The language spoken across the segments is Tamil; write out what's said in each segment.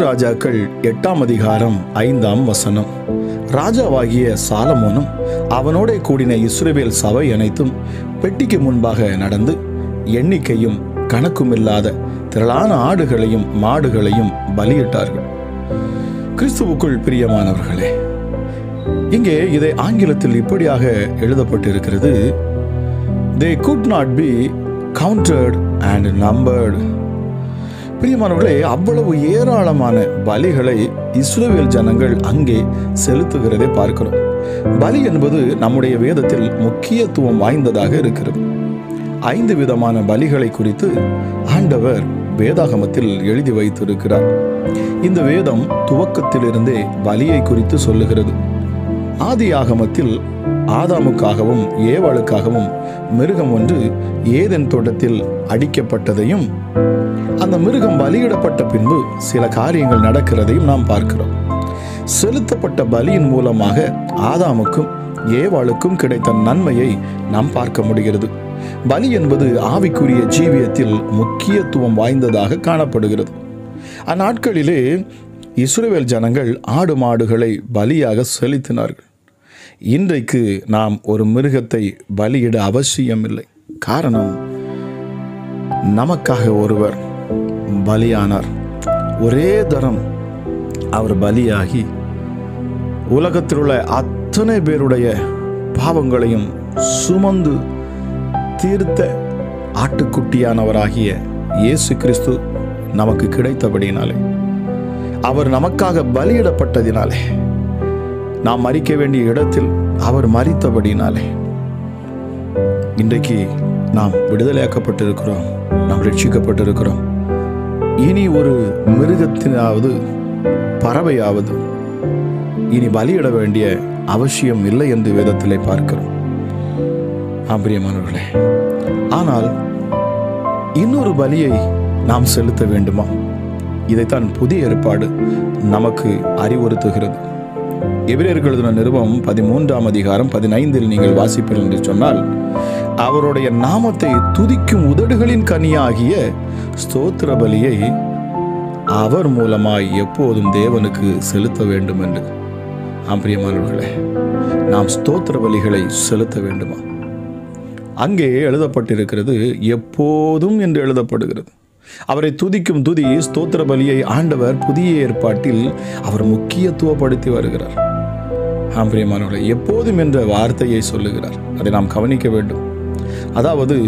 ராஜாக்கள் எட்டாம் அதிகாரம் ஐந்தாம் வசனம் ராஜாவாகிய சாலமோனும் அவனோட கூடின இஸ்ரவேல் சபை அனைத்தும் பெட்டிக்கு முன்பாக நடந்து எண்ணிக்கையும் கணக்குமில்லாத திரளான ஆடுகளையும் மாடுகளையும் பலியிட்டார்கள் கிறிஸ்துவுக்குள் பிரியமானவர்களே இங்கே இதை ஆங்கிலத்தில் இப்படியாக எழுதப்பட்டிருக்கிறது they could not be counted and numbered பிரியமானவர்களே அவ்வளவு ஏராளமான பலிகளை இஸ்ரவேல் ஜனங்கள் அங்கே செலுத்துகிறதை பார்க்கிறோம் பலி என்பது நம்முடைய வேதத்தில் முக்கியத்துவம் வாய்ந்ததாக இருக்கிறது ஐந்து விதமான பலிகளை குறித்து ஆண்டவர் வேதாகமத்தில் எழுதி வைத்திருக்கிறார் இந்த வேதம் துவக்கத்திலிருந்தே பலியை குறித்து சொல்லுகிறது ஆதி ஆகமத்தில் ஆதாமுக்காகவும் ஏவாளுக்காகவும் மிருகம் ஒன்று ஏதென் தோட்டத்தில் அடிக்கப்பட்டதையும் அந்த மிருகம் பலியிடப்பட்ட பின்பு சில காரியங்கள் நடக்கிறதையும் நாம் பார்க்கிறோம் செலுத்தப்பட்ட பலியின் மூலமாக ஆதாமுக்கும் ஏவாளுக்கும் கிடைத்த நன்மையை நாம் பார்க்க முடிகிறது பலி என்பது ஆவிக்குரிய ஜீவியத்தில் முக்கியத்துவம் வாய்ந்ததாக காணப்படுகிறது அந்நாட்களிலே இஸ்ரவேல் ஜனங்கள் ஆடு மாடுகளை பலியாக செலுத்தினார்கள் இன்றைக்கு நாம் ஒரு மிருகத்தை பலியிட அவசியமில்லை காரணம் நமக்காக ஒருவர் பலியானார் ஒரே தரம் அவர் பலியாகி உலகத்தில் உள்ள அத்தனை பேருடைய பாவங்களையும் சுமந்து தீர்த்த ஆட்டுக்குட்டியானவராகிய இயேசு கிறிஸ்து நமக்கு கிடைத்தபடினாலே அவர் நமக்காக பலியிடப்பட்டதினாலே நாம் மறிக்க வேண்டிய இடத்தில் அவர் மறித்தபடினாலே இன்றைக்கு நாம் விடுதலையாக்கப்பட்டிருக்கிறோம் நாம் ரட்சிக்கப்பட்டிருக்கிறோம் இனி ஒரு மிருகத்தினாவது பறவையாவது இனி பலியிட வேண்டிய அவசியம் இல்லை என்று வேதத்திலே பார்க்கிறோம் ஆம்பிரியமானவர்களே ஆனால் இன்னொரு பலியை நாம் செலுத்த வேண்டுமா இதைத்தான் புதிய ஏற்பாடு நமக்கு அறிவுறுத்துகிறது எபிரேயர்கள் எழுதின நிருபம் பதிமூன்றாம் அதிகாரம் பதினைந்தில் நீங்கள் வாசிப்பீர்கள் என்று சொன்னால் அவருடைய நாமத்தை துதிக்கும் உதடுகளின் கனியாகிய ஸ்தோத்திர பலியை அவர் மூலமாய் எப்போதும் தேவனுக்கு செலுத்த வேண்டும் என்று ஆம்பிரியமானவர்களே நாம் ஸ்தோத்திர பலிகளை செலுத்த வேண்டுமா அங்கே எழுதப்பட்டிருக்கிறது எப்போதும் என்று எழுதப்படுகிறது அவரை துதிக்கும் துதி ஸ்தோத்திர பலியை ஆண்டவர் புதிய ஏற்பாட்டில் அவர் முக்கியத்துவப்படுத்தி வருகிறார் ஆம்பிரியமானவர்களே எப்போதும் என்ற வார்த்தையை சொல்லுகிறார் அதை நாம் கவனிக்க வேண்டும் அதாவது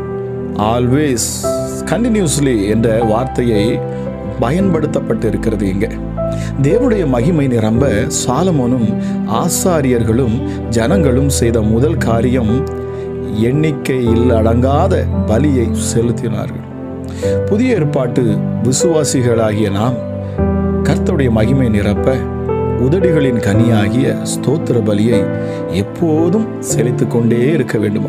ஆல்வேஸ் கண்டினியூஸ்லி என்ற வார்த்தையை பயன்படுத்தப்பட்டு இருக்கிறது இங்கே தேவனுடைய மகிமை நிரம்ப சாலமோனும் ஆசாரியர்களும் ஜனங்களும் செய்த முதல் காரியம் எண்ணிக்கையில் அடங்காத பலியை செலுத்தினார்கள் புதிய ஏற்பாட்டு விசுவாசிகளாகிய நாம் கர்த்தருடைய மகிமை நிரப்ப உதடுகளின் கனியாகிய ஸ்தோத்திர பலியை எப்போதும் செலுத்திக் கொண்டே இருக்க வேண்டுமா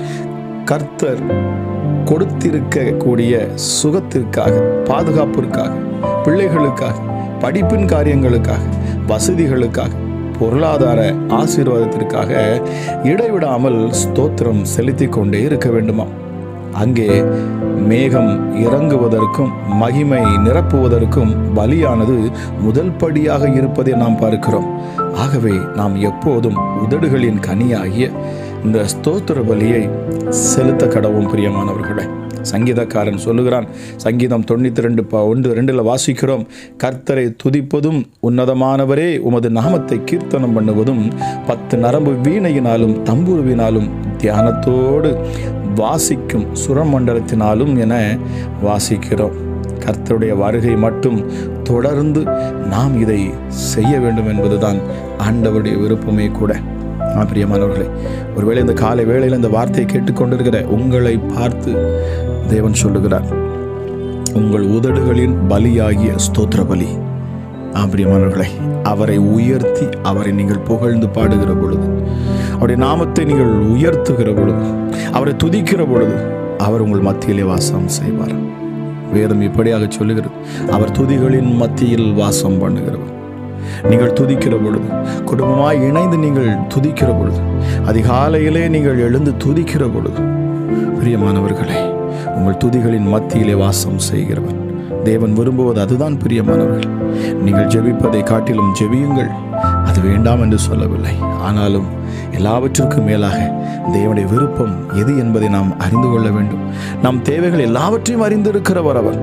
கர்த்தர் கொடுத்திருக்கக்கூடிய சுகத்திற்காக பாதுகாப்பிற்காக பிள்ளைகளுக்காக படிப்பின் காரியங்களுக்காக வசதிகளுக்காக பொருளாதார ஆசீர்வாதத்திற்காக இடைவிடாமல் ஸ்தோத்திரம் செலுத்திக் கொண்டே இருக்க வேண்டுமா அங்கே மேகம் இறங்குவதற்கும் மகிமை நிரப்புவதற்கும் பலியானது முதல் படியாக இருப்பதை நாம் பார்க்கிறோம் ஆகவே நாம் எப்போதும் உதடுகளின் கனியாகிய இந்த ஸ்தோத்திர பலியை செலுத்த கடவும் பிரியமானவர்களே சங்கீதக்காரன் சொல்லுகிறான் சங்கீதம் தொண்ணூத்தி ரெண்டு ப ஒன்று ரெண்டில் வாசிக்கிறோம் கர்த்தரை துதிப்பதும் உன்னதமானவரே உமது நாமத்தை கீர்த்தனம் பண்ணுவதும் பத்து நரம்பு வீணையினாலும் தம்புருவினாலும் தியானத்தோடு வாசிக்கும் சுரமண்டலத்தினாலும் என வாசிக்கிறோம் கர்த்தருடைய வருகை மட்டும் தொடர்ந்து நாம் இதை செய்ய வேண்டும் என்பதுதான் ஆண்டவருடைய விருப்பமே கூட ஆ, பிரியமானவர்களே ஒருவேளை இந்த காலை வேளையில் இந்த வார்த்தையை கேட்டுக்கொண்டிருக்கிற உங்களை பார்த்து தேவன் சொல்லுகிறார் உங்கள் உதடுகளின் பலியாகிய ஸ்தோத்திர பலி ஆ, பிரியமானவர்களே அவரை உயர்த்தி அவரை நீங்கள் புகழ்ந்து பாடுகிற பொழுது அவருடைய நாமத்தை நீங்கள் உயர்த்துகிற பொழுது அவரை துதிக்கிற பொழுது அவர் உங்கள் மத்தியிலே வாசம் செய்வார் வேதம் இப்படியாக சொல்லுகிறது அவர் துதிகளின் மத்தியில் வாசம் பண்ணுகிறவர் நீங்கள் துதிக்கிற பொழுது குடும்பமாய் இணைந்து நீங்கள் துதிக்கிற பொழுது அதிகாலையிலே நீங்கள் எழுந்து துதிக்கிற பொழுது பிரியமானவர்களே உங்கள் துதிகளின் மத்தியிலே வாசம் செய்கிறவர் தேவன் விரும்புவது அதுதான் பிரியமானவர்கள் நீங்கள் ஜெபிப்பதை காட்டிலும் ஜெபியுங்கள் அது வேண்டாம் என்று சொல்லவில்லை ஆனாலும் எல்லாவற்றிற்கும் மேலாக தேவனுடைய விருப்பம் எது என்பதை நாம் அறிந்து கொள்ள வேண்டும் நம் தேவைகள் எல்லாவற்றையும் அறிந்திருக்கிறவர் அவர்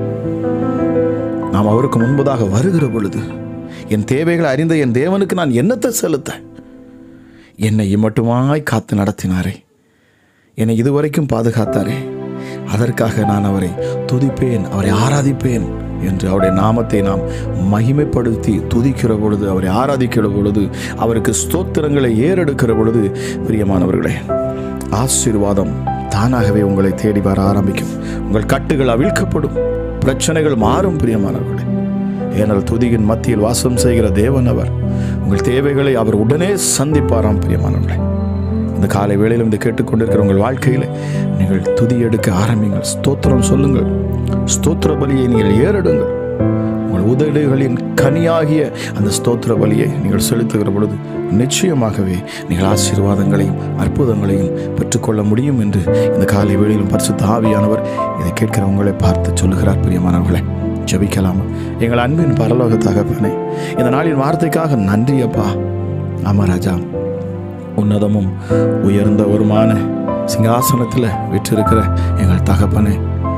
நாம் அவருக்கு முன்பதாக வருகிற பொழுது என் தேவைகளை அறிந்த என் தேவனுக்கு நான் என்னத்தை செலுத்த என்னை இம்மட்டுமாய் காத்து நடத்தினாரே என்னை இதுவரைக்கும் பாதுகாத்தாரே அதற்காக நான் அவரை துதிப்பேன் அவரை ஆராதிப்பேன் என்று அவருடைய நாமத்தை நாம் மகிமைப்படுத்தி துதிக்கிற பொழுது அவரை ஆராதிக்கிற பொழுது அவருக்கு ஸ்தோத்திரங்களை ஏறெடுக்கிற பொழுது பிரியமானவர்களே ஆசீர்வாதம் தானாகவே உங்களை தேடி வர ஆரம்பிக்கும் உங்கள் கட்டுகள் அவிழ்க்கப்படும் பிரச்சனைகள் மாறும் பிரியமானவர்களே ஏனால் துதியின் மத்தியில் வாசம் செய்கிற தேவன் அவர் உங்கள் தேவைகளை அவர் உடனே சந்திப்பாராம் பிரியமானவர்களே இந்த காலை வேளையிலும் இதை கேட்டுக்கொண்டிருக்கிற உங்கள் வாழ்க்கையில் நீங்கள் துதி எடுக்க ஆரம்பிங்கள் ஸ்தோத்திரம் சொல்லுங்கள் ஸ்தோத்திர பலியை நீங்கள் ஏறெடுங்கள் உங்கள் உதடுகளின் கனியாகிய அந்த ஸ்தோத்திர பலியை நீங்கள் செலுத்துகிற பொழுது நிச்சயமாகவே நீங்கள் ஆசீர்வாதங்களையும் அற்புதங்களையும் பெற்றுக்கொள்ள முடியும் என்று இந்த காலை வேளையிலும் பரிசுத்த ஆவியானவர் இதை கேட்கிற உங்களை பார்த்து சொல்லுகிறார் பிரியமானவர்களே ஜெபிக்கலாமா எங்கள் அன்பின் பரலோக தகப்பனே இந்த நாளின் வார்த்தைக்காக நன்றி அப்பா ஆமா ராஜா உன்னதமும் உயர்ந்த ஒருமான சிங்காசனத்தில் விற்றிருக்கிற எங்கள் தகப்பனே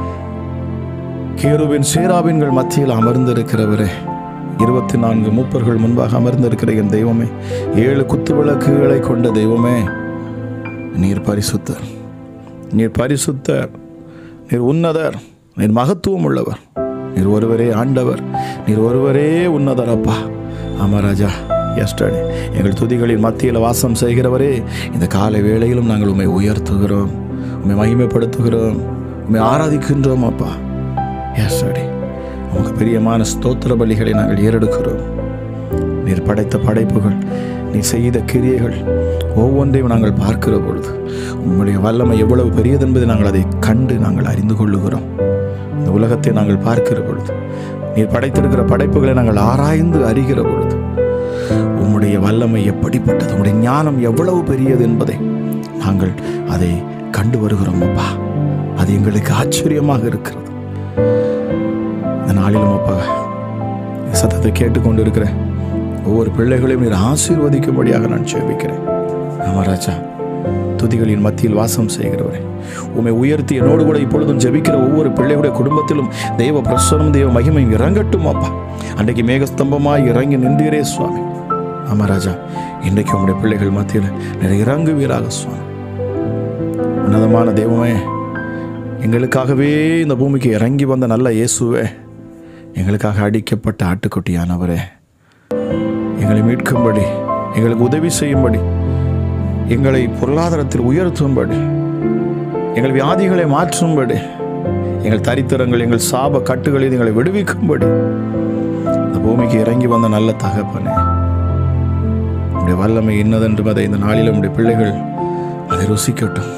கேருவின் சேராவின்கள் மத்தியில் அமர்ந்திருக்கிறவரே இருபத்தி நான்கு மூப்பர்கள் முன்பாக அமர்ந்திருக்கிற என் தெய்வமே ஏழு குத்து விளக்குகளை கொண்ட தெய்வமே நீர் பரிசுத்தர் நீர் பரிசுத்தர் நீர் உன்னதர் நீர் மகத்துவம் உள்ளவர் நீர் ஒருவரே ஆண்டவர் நீர் ஒருவரே உன்னதர் அப்பா ஆமா ராஜா எஸ்டர்டே எங்கள் துதிகளின் மத்தியில் வாசம் செய்கிறவரே இந்த காலை வேளையிலும் நாங்கள் உண்மை உயர்த்துகிறோம் உண்மை மகிமைப்படுத்துகிறோம் உண்மை ஆராதிக்கின்றோம் அப்பா எஸ்டர்டே உமக்கு பிரியமான ஸ்தோத்திர பலிகளை நாங்கள் ஏறெடுக்கிறோம் நீர் படைத்த படைப்புகள் நீ செய்த கிரியைகள் ஒவ்வொன்றையும் நாங்கள் பார்க்கிற பொழுது உங்களுடைய வல்லமை எவ்வளவு பெரியது என்பதை நாங்கள் அதை கண்டு நாங்கள் அறிந்து கொள்ளுகிறோம் இந்த உலகத்தை நாங்கள் பார்க்கிற பொழுது நீர் படைத்திருக்கிற படைப்புகளை நாங்கள் ஆராய்ந்து அறிகிற பொழுது உம்முடைய வல்லமை எப்படிப்பட்டது உம்முடைய ஞானம் எவ்வளவு பெரியது என்பதை நாங்கள் அதை கண்டு வருகிறோம் அப்பா அது எங்களுக்கு ஆச்சரியமாக இருக்கிறது இந்த நாளிலும் அப்பா இந்த சத்தத்தை கேட்டுக்கொண்டு இருக்கிற ஒவ்வொரு பிள்ளைகளையும் நீர் ஆசீர்வதிக்கும்படியாக நான் சேவிக்கிறேன் ஆமா ராஜா துதிகளின் மத்தியில் வாசம் செய்கிறவரே உம்மை உயர்த்தி என்னோடு கூட இப்பொழுதும் ஜெபிக்கிற ஒவ்வொரு பிள்ளைகளுடைய குடும்பத்திலும் தெய்வ பிரசனம் தெய்வ மகிமை இறங்கட்டும் அப்பா அன்றைக்கு மேகஸ்தம்பமாய் இறங்கி நின்றீரே சுவாமி ஆமா ராஜா இன்றைக்கு உங்களுடைய பிள்ளைகள் மத்தியில் நிறைய இறங்குவீராக சுவாமி உன்னதமான தெய்வமே எங்களுக்காகவே இந்த பூமிக்கு இறங்கி வந்த நல்ல இயேசுவே எங்களுக்காக அடிக்கப்பட்ட ஆட்டுக்குட்டியானவரே எங்களை மீட்கும்படி எங்களுக்கு உதவி செய்யும்படி எங்களை பொருளாதாரத்தில் உயர்த்தும்படி எங்கள் வியாதிகளை மாற்றும்படி எங்கள் தரித்திரங்கள் எங்கள் சாப கட்டுகளில் எங்களை விடுவிக்கும்படி இந்த பூமிக்கு இறங்கி வந்த நல்ல தகப்பனே உடைய வல்லமை இன்னதென்று அதை இந்த நாளில் உடைய பிள்ளைகள் அதை ருசிக்கட்டும்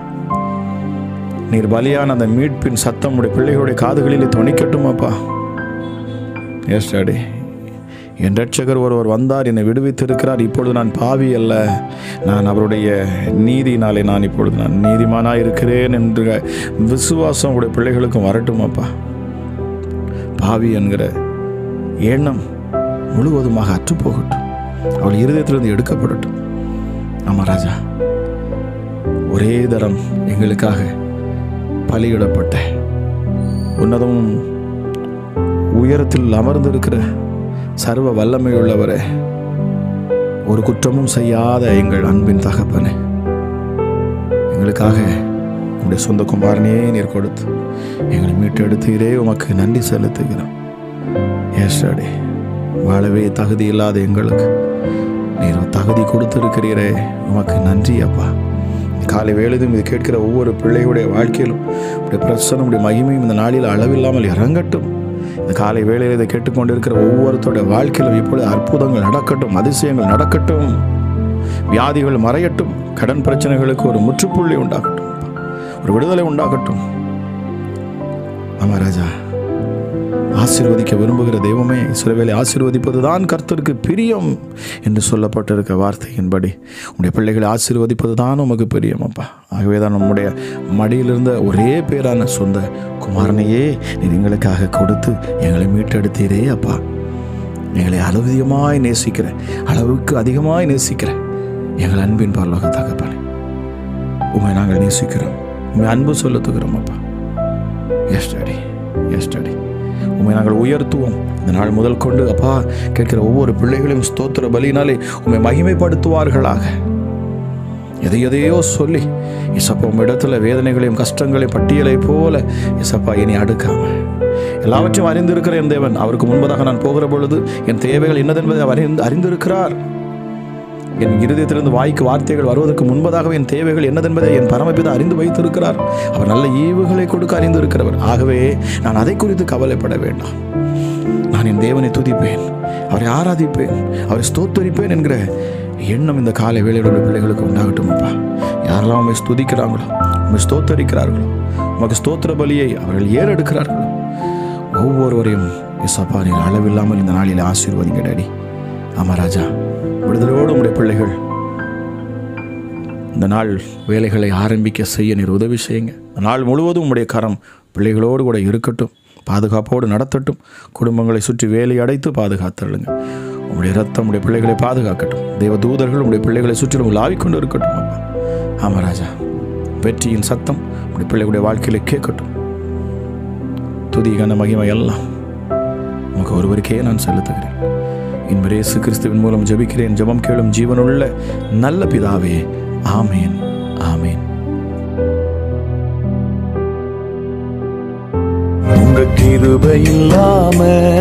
நீர் பலியான அந்த மீட்பின் சத்தம் உடைய பிள்ளைகளுடைய காதுகளிலே துணிக்கட்டும் அப்பா எஸ் டாடி என் ரட்சகர் ஒருவர் வந்தார் என்னை விடுவித்திருக்கிறார் இப்பொழுது நான் பாவி அல்ல நான் அவருடைய நீதினாலே நான் இப்பொழுது நான் நீதிமானாக இருக்கிறேன் என்ற விசுவாசம் உடைய பிள்ளைகளுக்கும் வரட்டும் அப்பா பாவி என்கிற எண்ணம் முழுவதுமாக அற்றுப்போகட்டும் அவள் இருதயத்திலிருந்து எடுக்கப்படட்டும் ஆமா ராஜா ஒரே தரம் எங்களுக்காக பலியிடப்பட்ட உன்னதமும் உயரத்தில் அமர்ந்திருக்கிற சர்வ வல்லமையுள்ளவரே ஒரு குற்றமும் செய்யாத எங்கள் அன்பின் தகப்பனே எங்களுக்காக உங்களுடைய சொந்த குமாரனே நீர் கொடுத்து எங்களை மீட்டெடுத்தீரே உமக்கு நன்றி செலுத்துகிறோம் ஏஸ்டாடே வாழவே தகுதி இல்லாத எங்களுக்கு நீர் தகுதி கொடுத்திருக்கிறீரே உமக்கு நன்றி அப்பா காலை வேலையும் இது கேட்கிற ஒவ்வொரு பிள்ளையுடைய வாழ்க்கையிலும் உடைய பிரசனம் உடைய மகிமையும் இந்த நாளில் அளவில்லாமல் இறங்கட்டும் இந்த காலை வேளையில் இதை கேட்டுக்கொண்டிருக்கிற ஒவ்வொருத்தருடைய வாழ்க்கையிலும் இப்பொழுது அற்புதங்கள் நடக்கட்டும் அதிசயங்கள் நடக்கட்டும் வியாதிகள் மறையட்டும் கடன் பிரச்சனைகளுக்கு ஒரு முற்றுப்புள்ளி உண்டாகட்டும் ஒரு விடுதலை உண்டாகட்டும் ஆமா ராஜா ஆசீர்வதிக்க விரும்புகிற தெய்வமே இஸ்ரவேலை ஆசீர்வதிப்பது தான் கர்த்தருக்கு பிரியம் என்று சொல்லப்பட்டிருக்க வார்த்தையின்படி உடைய பிள்ளைகளை ஆசீர்வதிப்பது தான் உமக்கு பிரியம் அப்பா ஆகவே தான் நம்முடைய மடியிலிருந்த ஒரே பேரான சொந்த குமாரனையே நீ எங்களுக்காக கொடுத்து எங்களை மீட்டெடுத்தீரே அப்பா எங்களை அளவியமாய் நேசிக்கிற அளவுக்கு அதிகமாய் நேசிக்கிற எங்கள் அன்பின் பரலோக தகப்பனே உண்மை நாங்கள் நேசிக்கிறோம் உண்மை அன்பு செலுத்துகிறோம் அப்பா எஸ் டாடி எஸ் டாடி உண்மை நாங்கள் உயர்த்துவோம் இந்த நாள் முதல் கொண்டு அப்பா கேட்கிற ஒவ்வொரு பிள்ளைகளையும் ஸ்தோத்திர பலியினாலே உண்மை மகிமைப்படுத்துவார்களாக எதை எதையோ சொல்லி இசப்பா உம் இடத்துல வேதனைகளையும் கஷ்டங்களையும் பட்டியலை போல இசப்பா இனி அடுக்காம எல்லாவற்றையும் அறிந்திருக்கிற என் தேவன் அவருக்கு முன்பதாக நான் போகிற பொழுது என் தேவைகள் என்னதென்பதை அவர் அறிந்து அறிந்திருக்கிறார் என் இருதயத்திலிருந்து வாய்க்கு வார்த்தைகள் வருவதற்கு முன்பதாகவே என் தேவைகள் என்னதென்பதை என் பரமபிதா அறிந்து வைத்திருக்கிறார் அவர் நல்ல ஈவுகளை கொடுக்க அறிந்திருக்கிறவர் ஆகவே நான் அதை குறித்து கவலைப்பட வேண்டாம் நான் என் தேவனை துதிப்பேன் அவரை ஆராதிப்பேன் அவரை ஸ்தோத்தரிப்பேன் என்கிற எண்ணம் இந்த காலை வேளையில் உள்ள பிள்ளைகளுக்கு உண்டாகட்டும் அப்பா யாரெல்லாம் உண்மை ஸ்துதிக்கிறாங்களோ உண்மை ஸ்தோத்தரிக்கிறார்களோ உமக்கு ஸ்தோத்திர பலியை அவர்கள் ஏறெடுக்கிறார்களோ ஒவ்வொருவரையும் இசப்பா நீர் அளவில்லாமல் இந்த நாளில் ஆசீர்வதிங்க டாடி ஆமா ராஜா விடுதலையோடு உடைய பிள்ளைகள் இந்த நாள் வேலைகளை ஆரம்பிக்க செய்ய நீர் உதவி செய்யுங்க இந்த நாள் முழுவதும் உம்முடைய கரம் பிள்ளைகளோடு கூட இருக்கட்டும் பாதுகாப்போடு நடத்தட்டும் குடும்பங்களை சுற்றி வேலை அடைத்து பாதுகாத்தருளுங்க உங்களுடைய ரத்தம் உடைய பிள்ளைகளை பாதுகாக்கட்டும் தெய்வ தூதர்கள் உடைய பிள்ளைகளை சுற்றிலும் உலாவிக்கொண்டு இருக்கட்டும் அப்பா ஆமா ராஜா வெற்றியின் சத்தம் உடைய பிள்ளைகளுடைய வாழ்க்கையில கேட்கட்டும் துதி கன மகிமை எல்லாம் உமக்கு ஒருவருக்கே நான் செலுத்துகிறேன் இன்பர் இயேசு கிறிஸ்துவின் மூலம் ஜெபிக்கிறேன் ஜெபம் கேளும் ஜீவனுள்ள நல்ல பிதாவே ஆமேன் ஆமேன் உங்க கிருபை இல்லாம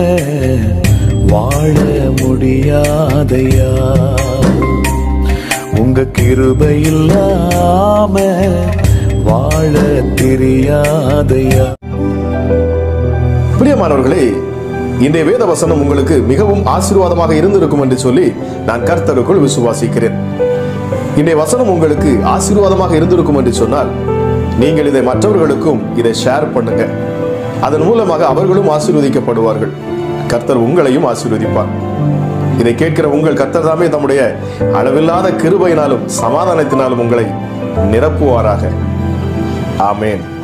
வாழ முடியாதையா உங்க கிருபை இல்லாம வாழ தெரியாதையா பிரியமானவர்களே இன்றைய வேத வசனம் உங்களுக்கு மிகவும் ஆசீர்வாதமாக இருந்திருக்கும் என்று சொல்லி நான் கர்த்தருக்குள் விசுவாசிக்கிறேன் இன்றைய வசனம் உங்களுக்கு ஆசீர்வாதமாக இருந்திருக்கும் என்று சொன்னால் நீங்கள் இதை மற்றவர்களுக்கும் இதை ஷேர் பண்ணுங்க அதன் மூலமாக அவர்களும் ஆசீர்வதிக்கப்படுவார்கள் கர்த்தர் உங்களையும் ஆசீர்வதிப்பார் இதை கேட்கிற உங்கள் கர்த்தர் தாமே தம்முடைய அளவில்லாத கிருபையினாலும் சமாதானத்தினாலும் உங்களை நிரப்புவாராக ஆமேன்